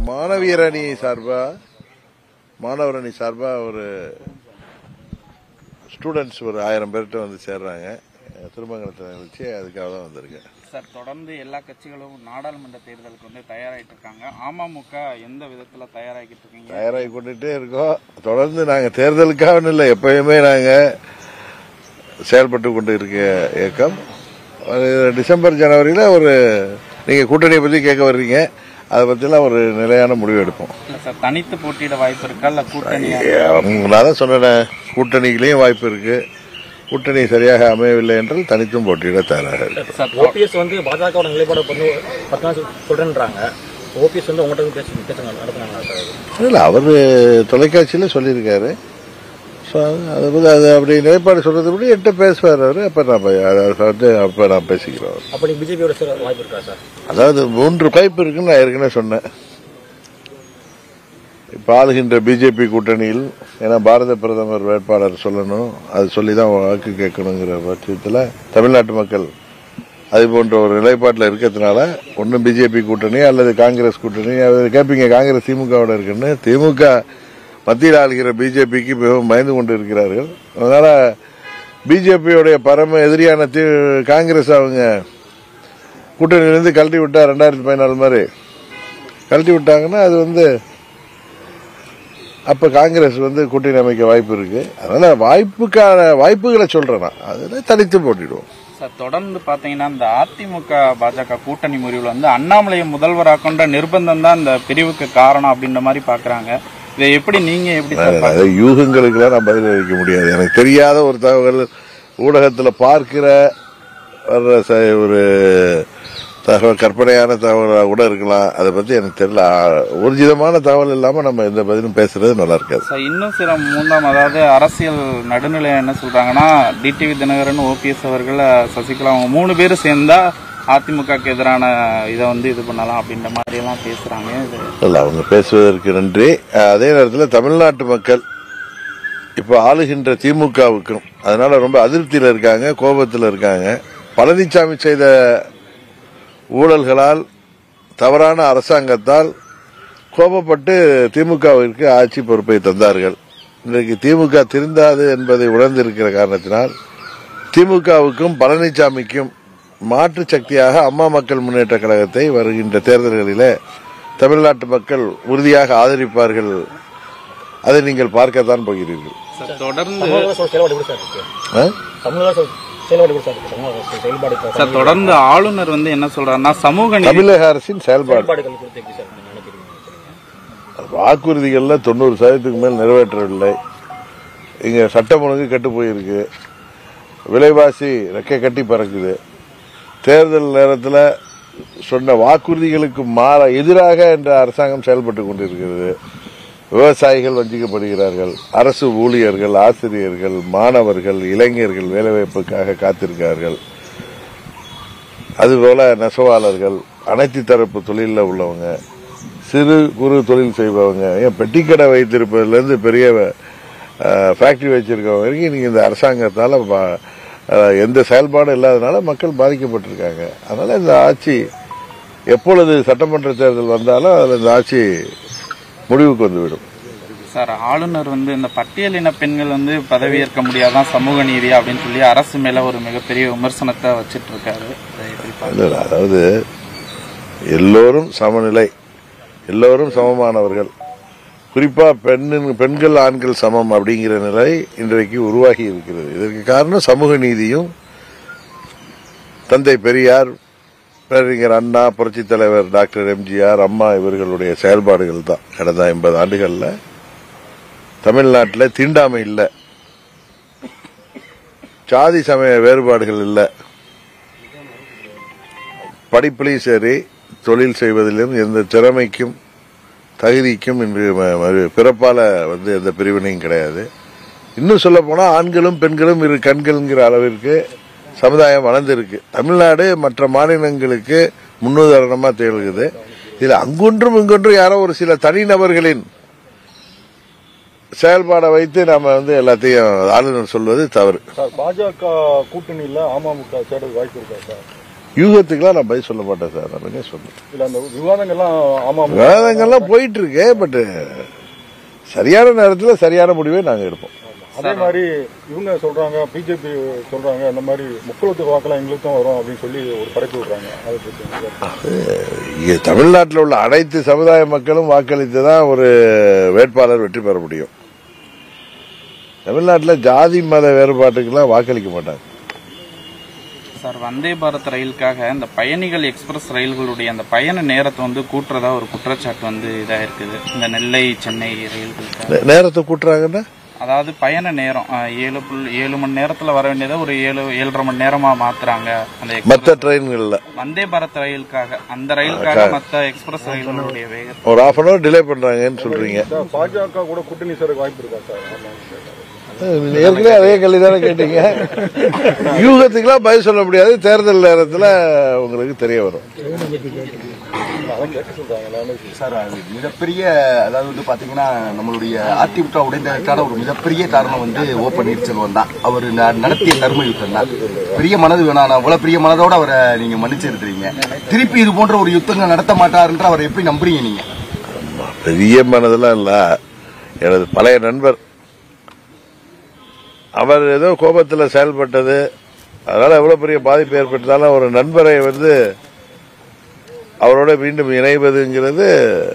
மாணவியர் அணி சார்பா மாணவர் அணி சார்பா ஒரு ஸ்டூடெண்ட்ஸ் ஒரு ஆயிரம் பேர்கிட்ட வந்து சேர்றாங்க திருமங்கலத்தில் நிகழ்ச்சி அதுக்காக தான் வந்திருக்கேன் சார் தொடர்ந்து எல்லா கட்சிகளும் நாடாளுமன்ற தேர்தலுக்கு வந்து தயாராகிட்டு இருக்காங்க அமமுக எந்த விதத்துல தயாராகிட்டு இருக்கீங்க தயாராகி கொண்டுட்டே இருக்கோம் தொடர்ந்து நாங்கள் தேர்தலுக்காக இல்லை எப்பயுமே நாங்கள் செயல்பட்டு கொண்டு இருக்க இயக்கம் ஒரு டிசம்பர் ஜனவரியில் ஒரு நீங்கள் கூட்டணியை பற்றி கேட்க வர்றீங்க அதை பற்றிலாம் ஒரு நிலையான முடிவு எடுப்போம் இல்ல சார் தனித்து போட்டியிட வாய்ப்பு இருக்கா இல்ல கூட்டணி நான் தான் சொன்னேன் கூட்டணிகளையும் வாய்ப்பு இருக்கு கூட்டணி சரியாக அமையவில்லை என்றால் தனித்தும் போட்டியிட தயாராக இருக்கு சார் ஓபிஎஸ் வந்து பாஜகவோட நிலைப்பாடு பண்ணி பத்து நாள் சொல்றேன்றாங்க ஓபிஎஸ் வந்து உங்கள்கிட்ட பேசி பேசுங்க நடத்துனாங்களா சார் இல்லை அவர் தொலைக்காட்சியில் சொல்லியிருக்காரு ஸோ அது வந்து அது அப்படி நிலைப்பாடு சொல்றது படி என்கிட்ட பேசுவார் அவர் அப்போ நான் பே- அதை வந்து அப்போ நான் பேசிக்கிறோம் அப்ப நீ பிஜேபியோட சேர வாய்ப்பு இருக்கா சார் அதாவது மூன்று வாய்ப்பு இருக்குன்னு நான் ஏற்கனவே சொன்னேன் இப்போ ஆளுகின்ற பிஜேபி கூட்டணியில் ஏன்னா பாரத பிரதமர் வேட்பாளர் சொல்லணும் அது சொல்லி தான் வாக்கு கேட்கணுங்கிற பட்சத்தில் தமிழ்நாட்டு மக்கள் அது போன்ற ஒரு நிலைப்பாட்டில் இருக்கிறதுனால ஒன்றும் பிஜேபி கூட்டணி அல்லது காங்கிரஸ் கூட்டணி அது கேட்பீங்க காங்கிரஸ் திமுகவோட இருக்குன்னு திமுக மத்தியில் ஆளுகிற பிஜேபிக்கு மிகவும் பயந்து கொண்டு இருக்கிறார்கள் அதனால பிஜேபியோடைய பரம எதிரியான தி- காங்கிரஸ் அவங்க கூட்டணியிலிருந்து கழட்டி விட்டா ரெண்டாயிரத்தி பதினாலு மாதிரி கழட்டி விட்டாங்கன்னா அது வந்து அப்ப காங்கிரஸ் வந்து கூட்டணி அமைக்க வாய்ப்பு இருக்கு அதனால வாய்ப்புக்கான வாய்ப்புகளை சொல்றேன் நான் அதுல தனித்து போட்டிடுவோம் சார் தொடர்ந்து பாத்தீங்கன்னா இந்த அதிமுக பாஜக கூட்டணி முறிவுல வந்து அண்ணாமலையை முதல்வராக கொண்ட நிர்பந்தம் தான் இந்த பிரிவுக்கு காரணம் அப்படின்ற மாதிரி பாக்குறாங்க இதை எப்படி நீங்க எப்படி சார் அது யூகங்களுக்கெல்லாம் நான் பதில் அளிக்க முடியாது எனக்கு தெரியாத ஒரு தகவல் ஊடகத்துல பார்க்கிற வர்ற ச- ஒரு தகவல் கற்பனையான தகவலாக கூட இருக்கலாம் அதை பத்தி எனக்கு தெரியல ஊர்ஜிதமான தகவல் இல்லாம நம்ம எந்த பதிலும் பேசுறது நல்லா இருக்காது சார் இன்னும் சில மூன்றாம் அதாவது அரசியல் நடுநிலை என்ன சொல்றாங்கன்னா டிடிவி தினகரன் ஓபிஎஸ் அவர்கள் சசிகலா அவங்க மூணு பேரும் சேர்ந்தா அதிமுகக்கு எதிரான இதை வந்து இது பண்ணலாம் அப்படின்ற மாதிரி எல்லாம் பேசுறாங்க இது இல்ல அவங்க பேசுவதற்கு நன்றி அஹ், அதே நேரத்தில் தமிழ்நாட்டு மக்கள் இப்ப ஆளுகின்ற திமுகவுக்கும் அதனால ரொம்ப அதிருப்தியில இருக்காங்க கோபத்தில் இருக்காங்க பழனிசாமி செய்த ஊழல்களால் தவறான அரசாங்கத்தால் கோபப்பட்டு திமுகவிற்கு ஆட்சி பொறுப்பை தந்தார்கள் இன்றைக்கு திமுக திருந்தாது என்பதை உணர்ந்திருக்கிற காரணத்தினால் திமுகவுக்கும் பழனிசாமிக்கும் மாற்று சக்தியாக அம்மா மக்கள் முன்னேற்ற கழகத்தை வருகின்ற தேர்தல்களிலே தமிழ்நாட்டு மக்கள் உறுதியாக ஆதரிப்பார்கள் அதை நீங்கள் பார்க்கத்தான் போகிறீர்கள் சார் தொடர்ந்து தமிழக அரசோட செயல்பாடு எப்படி சார் இருக்கு ஆ? தமிழக அரசு செயல்பாடு எப்படி சார் இருக்கு தமிழக அரசு செயல்பாடு இப்ப சார் தொடர்ந்து ஆளுநர் வந்து என்ன சொல்றாருன்னா சமூக நீதி தமிழக அரசின் செயல்பாடு செயல்பாடுகள் குறித்து எப்படி சார் நீங்க நினைக்கிறீங்க வாக்குறுதிகள்ல தொண்ணூறு சதவீதத்துக்கு மேல் நிறைவேற்றவில்லை இங்க சட்டம் ஒழுங்கு கெட்டு போயிருக்கு விலைவாசி ரெக்கை கட்டி பறக்குது தேர்தல் நேரத்தில் சொன்ன வாக்குறுதிகளுக்கு மாற எதிராக என்ற அரசாங்கம் செயல்பட்டு கொண்டிருக்கிறது விவசாயிகள் வஞ்சிக்கப்படுகிறார்கள் அரசு ஊழியர்கள் ஆசிரியர்கள் மாணவர்கள் இளைஞர்கள் வேலைவாய்ப்புக்காக காத்திருக்கிறார்கள் அதுபோல நெசவாளர்கள் அனைத்து தரப்பு தொழிலில் உள்ளவங்க சிறு குறு தொழில் செய்பவங்க ஏன் பெட்டிக்கடை வைத்திருப்பதுலேருந்து பெரிய ஃபேக்டரி வச்சிருக்கவங்க வரைக்கும் இன்னைக்கு இந்த அரசாங்கத்தால் ப- அஹ், எந்த செயல்பாடும் இல்லாதனால மக்கள் பாதிக்கப்பட்டிருக்காங்க அதனால இந்த ஆட்சி எப்பொழுது சட்டமன்ற தேர்தல் வந்தாலும் அதில் இந்த ஆட்சி முடிவுக்கு வந்துவிடும் சார் ஆளுநர் வந்து இந்த பட்டியலின பெண்கள் வந்து பதவியேற்க முடியாதான் சமூக நீதி அப்படின்னு சொல்லி அரசு மேல ஒரு மிகப்பெரிய விமர்சனத்தை வச்சிட்டு இருக்காரு இதை எப்படி பாக்குறீங்க? இல்ல, இல்ல, அதாவது எல்லோரும் சமநிலை எல்லோரும் சமமானவர்கள் குறிப்பா பெண்ணின் பெண்கள் ஆண்கள் சமம் அப்படிங்கிற நிலை இன்றைக்கு உருவாகி இருக்கிறது இதற்கு காரணம் சமூக நீதியும் தந்தை பெரியார் பேரறிஞர் அண்ணா புரட்சித் தலைவர் டாக்டர் எம்ஜிஆர் அம்மா இவர்களுடைய செயல்பாடுகள் தான் கடந்த ஐம்பது ஆண்டுகள்ல தமிழ்நாட்டில் தீண்டாமை இல்லை சாதி சமய வேறுபாடுகள் இல்லை படிப்பிலையும் சரி தொழில் செய்வதிலும் எந்த திறமைக்கும் தகுதிக்கும் இன்று ம- ம- பிறப்பால வந்து எந்த பிரிவினையும் கிடையாது இன்னும் சொல்ல போனா ஆண்களும் பெண்களும் இரு கண்கள்ங்கிற அளவிற்கு சமுதாயம் வளர்ந்திருக்கு தமிழ்நாடு மற்ற மாநிலங்களுக்கு முன்னுதாரணமா திகழ்கிறது இதுல அங்கொன்றும் இங்கொன்றும் யாரோ ஒரு சில தனிநபர்களின் செயல்பாடை வைத்து நாம வந்து எல்லாத்தையும் ஆளுநர் சொல்வது தவறு சார் பாஜக கூட்டணியில அமமுக சேர்றது வாய்ப்பு இருக்கா சார் யூகத்துக்கெல்லாம் நான் பதில் சொல்ல மாட்டேன் சார் நான் என்ன சொல்றேன் இல்ல அந்த விவாதங்கள்லாம் ஆமா விவாதங்கள்லாம் போயிட்டு இருக்கு பட் சரியான நேரத்தில் சரியான முடிவை நாங்கள் எடுப்போம் அதே மாதிரி இவங்க சொல்றாங்க பிஜேபி சொல்றாங்க அந்த மாதிரி முக்குளத்து வாக்கெல்லாம் எங்களுக்கு தான் வரும் அப்படின்னு சொல்லி ஒரு படைப்பு விடுறாங்க அதை பத்தி இங்க தமிழ்நாட்டில் உள்ள அனைத்து சமுதாய மக்களும் வாக்களித்து தான் ஒரு வேட்பாளர் வெற்றி பெற முடியும் தமிழ்நாட்டில் ஜாதி மத வேறுபாட்டுக்கெல்லாம் வாக்களிக்க மாட்டாங்க சார் வந்தே பாரத் ரயிலுக்காக இந்த பயணிகள் எக்ஸ்பிரஸ் ரயில்களுடைய அந்த பயண நேரத்தை வந்து கூட்டுறதா ஒரு குற்றச்சாட்டு வந்து இதா இருக்குது இந்த நெல்லை சென்னை ரயில்களுக்கு நே- நேரத்தை கூட்டுறாங்கன்னா அதாவது பயண நேரம் அஹ், ஏழு புள்ளி ஏழு மணி நேரத்துல வர வேண்டியதை ஒரு ஏழு ஏழரை மணி நேரமா மாத்துறாங்க அந்த express- மற்ற ட்ரெயின்களில் வந்தே பாரத் ரயிலுக்காக அந்த ரயிலுக்காக மத்த எக்ஸ்பிரஸ் ரயில்களுடைய வேகத்தை ஒரு ஹாஃப் அன் ஹவர் டிலே பண்றாங்கன்னு சொல்றீங்க சார் பாஜக கூட கூட்டணி சேர வாய்ப்பு இருக்கா சார் ஆமா நீங்க ஏற்கனவே அதே கேள்வி தானே கேட்டீங்க யூகத்துக்கெல்லாம் பதில் சொல்ல முடியாது தேர்தல் நேரத்தில் உங்களுக்கு தெரிய வரும் அதான் கேட்க சொல்றாங்க எல்லாமே சார் அது மிகப்பெரிய அதாவது வந்து பாத்தீங்கன்னா நம்மளுடைய அதிமுக உடைந்ததற்கான ஒரு மிகப்பெரிய காரணம் வந்து ஓ பன்னீர்செல்வம் தான் அவர் ந- நடத்திய தர்ம யுத்தம் தான் பெரிய மனது வேணாம் நான் அவ்வளவு பெரிய மனதோட அவரை நீங்க மன்னிச்சிருக்கிறீங்க திருப்பி இது போன்ற ஒரு யுத்தங்கள் நடத்த மாட்டாருன்ற அவரை எப்படி நம்புறீங்க நீங்க பெரிய மனதெல்லாம் இல்ல எனது பழைய நண்பர் அவர் ஏதோ கோபத்தில் செயல்பட்டது அதனால எவ்வளவு பெரிய பாதிப்பு ஏற்பட்டதாலும் ஒரு நண்பரை வந்து அவரோட மீண்டும் இணைவதுங்கிறது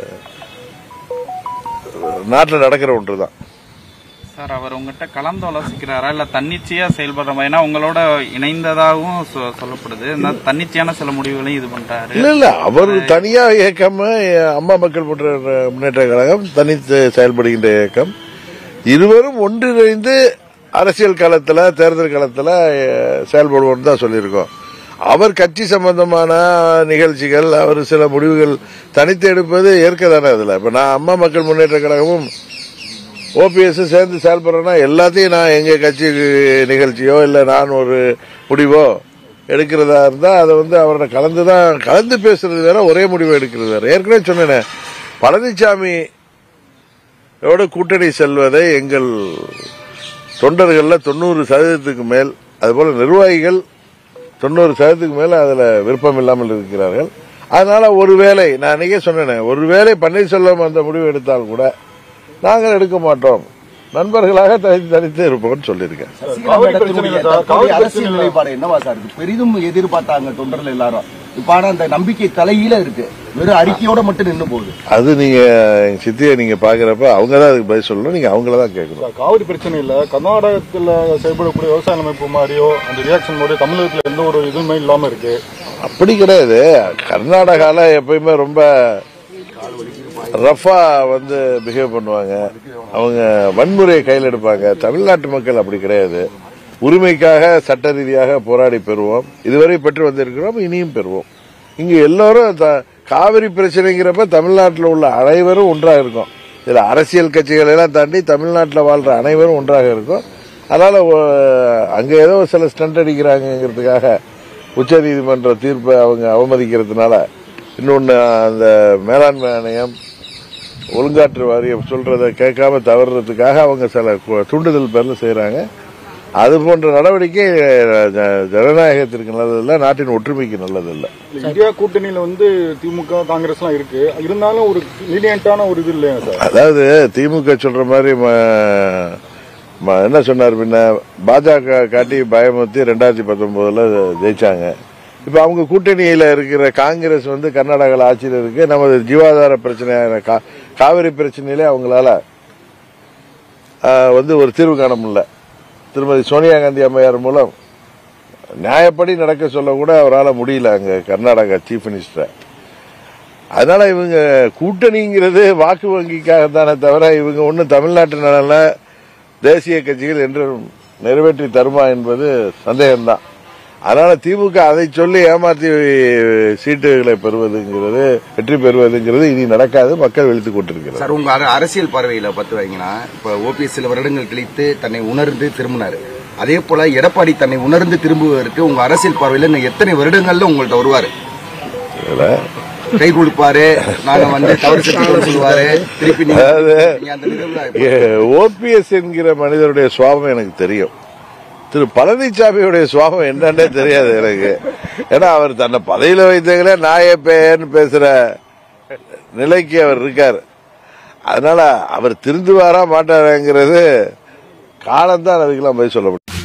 நாட்டில் நடக்கிற ஒன்று தான் சார் அவர் உங்ககிட்ட கலந்து ஆலோசிக்கிறாரா இல்ல தன்னிச்சையா செயல்படுற மாதிரி ஏன்னா உங்களோட இணைந்ததாகவும் சொ- சொல்லப்படுது இந்த தன்னிச்சையான சில முடிவுகளையும் இது பண்றாரு இல்ல இல்ல அவர் தனியா இயக்கம் அம்மா மக்கள் முன்னேற்ற முன்னேற்ற கழகம் தனித்து செயல்படுகின்ற இயக்கம் இருவரும் ஒன்றிணைந்து அரசியல் களத்துல தேர்தல் களத்துல அஹ், செயல்படுவோம் தான் சொல்லியிருக்கோம் அவர் கட்சி சம்பந்தமான நிகழ்ச்சிகள் அவர் சில முடிவுகள் தனித்து எடுப்பது ஏற்க தானே அதுல இப்ப நான் அம்மா மக்கள் முன்னேற்ற கழகமும் ஓபிஎஸ் சேர்ந்து செயல்படுறேன்னா எல்லாத்தையும் நான் எங்க கட்சி நிகழ்ச்சியோ இல்ல நான் ஒரு முடிவோ எடுக்கிறதா இருந்தா அதை வந்து அவரோட கலந்து தான் கலந்து பேசுறது வேற ஒரே முடிவு எடுக்கிறது வேற ஏற்கனவே சொன்னேனே பழனிசாமி யோட கூட்டணி செல்வதை எங்கள் தொண்டர்கள்ல தொண்ணூறு சதவீதத்துக்கு மேல் அதுபோல நிர்வாகிகள் தொண்ணூறு சதவீதத்துக்கு மேல அதுல விருப்பம் இல்லாமல் இருக்கிறார்கள் அதனால ஒருவேளை நான் அன்னைக்கே சொன்னேனே ஒருவேளை பன்னீர்செல்வம் அந்த முடிவு எடுத்தால் கூட நாங்கள் எடுக்க மாட்டோம் நண்பர்களாக தனித்து தனித்து இருப்போம்னு சொல்லியிருக்கேன் காவிரி பிரச்சனை இல்ல சார். காவிரி பிரச்சனை அரசியல் இல்ல. நிலைப்பாடு என்னவா சார் இருக்கு பெரிதும் எதிர்பார்த்தாங்க தொண்டர்கள் எல்லாரும் இப்ப ஆனா அந்த நம்பிக்கை தலையில இருக்கு வெறும் அறிக்கையோட மட்டும் நின்னு போகுது அது நீங்க எங்க சித்தியை நீங்க பாக்குறப்ப அவங்க தான் அதுக்கு பதில் சொல்லணும் நீங்க அவங்கள தான் கேட்கணும் சார், காவிரி பிரச்சனை இல்ல கர்நாடகத்துல செயல்படக்கூடிய விவசாய அமைப்பு மாதிரியோ அந்த ரியாக்ஷன் மாதிரி தமிழகத்துல எந்த ஒரு இதுவுமே இல்லாம இருக்கு அப்படி கிடையாது கர்நாடகால எப்பயுமே ரொம்ப ரஃபா வந்து பிஹேவ் பண்ணுவாங்க அவங்க வன்முறையை கையில் எடுப்பாங்க தமிழ்நாட்டு மக்கள் அப்படி கிடையாது உரிமைக்காக சட்ட ரீதியாக போராடி பெறுவோம் இதுவரை பெற்று வந்திருக்கிறோம் இனியும் பெறுவோம் இங்க எல்லாரும் த- காவிரி பிரச்சனைங்கிறப்ப தமிழ்நாட்டில் உள்ள அனைவரும் ஒன்றாக இருக்கும் இதுல அரசியல் கட்சிகளை எல்லாம் தாண்டி தமிழ்நாட்டில் வாழ்ற அனைவரும் ஒன்றாக இருக்கும் அதனால ஒ- அங்க ஏதோ சில ஸ்டண்ட் அடிக்கிறாங்கிறதுக்காக உச்சநீதிமன்ற தீர்ப்பை அவங்க அவமதிக்கிறதுனால இன்னொன்னு அந்த மேலாண்மை ஆணையம் ஒழுங்காற்று வாரியம் சொல்றத கேட்காம தவறுறதுக்காக அவங்க சில கு- தூண்டுதல் பேர்ல செய்யறாங்க அது போன்ற நடவடிக்கை அஹ், ஜ- ஜனநாயகத்திற்கு நல்லதில்லை நாட்டின் ஒற்றுமைக்கு நல்லதில்லை இந்தியா கூட்டணியில வந்து திமுக காங்கிரஸ் எல்லாம் இருக்கு இருந்தாலும் ஒரு லீனியன்டான ஒரு இது இல்லையா சார் அதாவது திமுக சொல்ற மாதிரி ம- ம- என்ன சொன்னார் பின்ன பாஜக காட்டி பயமுறுத்தி ரெண்டாயிரத்தி பத்தொன்பதுல ஜெயிச்சாங்க இப்ப அவங்க கூட்டணியில இருக்கிற காங்கிரஸ் வந்து கர்நாடகாவில் ஆட்சியில் இருக்கு நமது ஜீவாதார பிரச்சனையான கா- காவிரி பிரச்சனையிலே அவங்களால ஆஹ், வந்து ஒரு தீர்வு காண முடியல திருமதி சோனியா காந்தி அம்மையார் மூலம் நியாயப்படி நடக்க சொல்ல கூட அவரால் முடியல அங்க கர்நாடகா சீஃப் மினிஸ்டர் அதனால இவங்க கூட்டணிங்கிறது வாக்கு வங்கிக்காக தானே தவிர இவங்க ஒன்றும் தமிழ்நாட்டு நலன்ல தேசிய கட்சிகள் என்றும் நிறைவேற்றி தருமா என்பது சந்தேகம்தான் அதனால திமுக அதை சொல்லி ஏமாற்றி சீட்டுகளை பெறுவதுங்கிறது வெற்றி பெறுவதுங்கிறது இனி நடக்காது மக்கள் வெளுத்துக் கொண்டிருக்கிறார் சார் உங்க அர- அரசியல் பார்வையில பார்த்து வைங்கன்னா இப்ப ஓபிஎஸ் சில வருடங்கள் கழித்து தன்னை உணர்ந்து திரும்பினாரு அதே போல எடப்பாடி தன்னை உணர்ந்து திரும்புவதற்கு உங்க அரசியல் பார்வையில இன்னும் எத்தனை வருடங்கள்ல உங்கள்ட்ட வருவாரு இதுல கை கொடுப்பாரு நாங்க வந்து தவறு செஞ்சோம்னு சொல்லுவாரு திருப்பி நீங்க நீங்க அந்த நிகழ்வுல ஓபிஎஸ் என்கிற மனிதருடைய சுவாபம் எனக்கு தெரியும் திரு பழனிசாமியுடைய சுவாபம் என்னன்னே தெரியாது எனக்கு ஏன்னா அவர் தன்னை பதவியில வைத்தங்களே நாயே பேயன்னு பேசுற நிலைக்கு அவர் இருக்கார் அதனால அவர் திருந்துவாரா மாட்டாராங்கிறது காலம்தான் அதுக்கெல்லாம் போய் சொல்ல முடியும்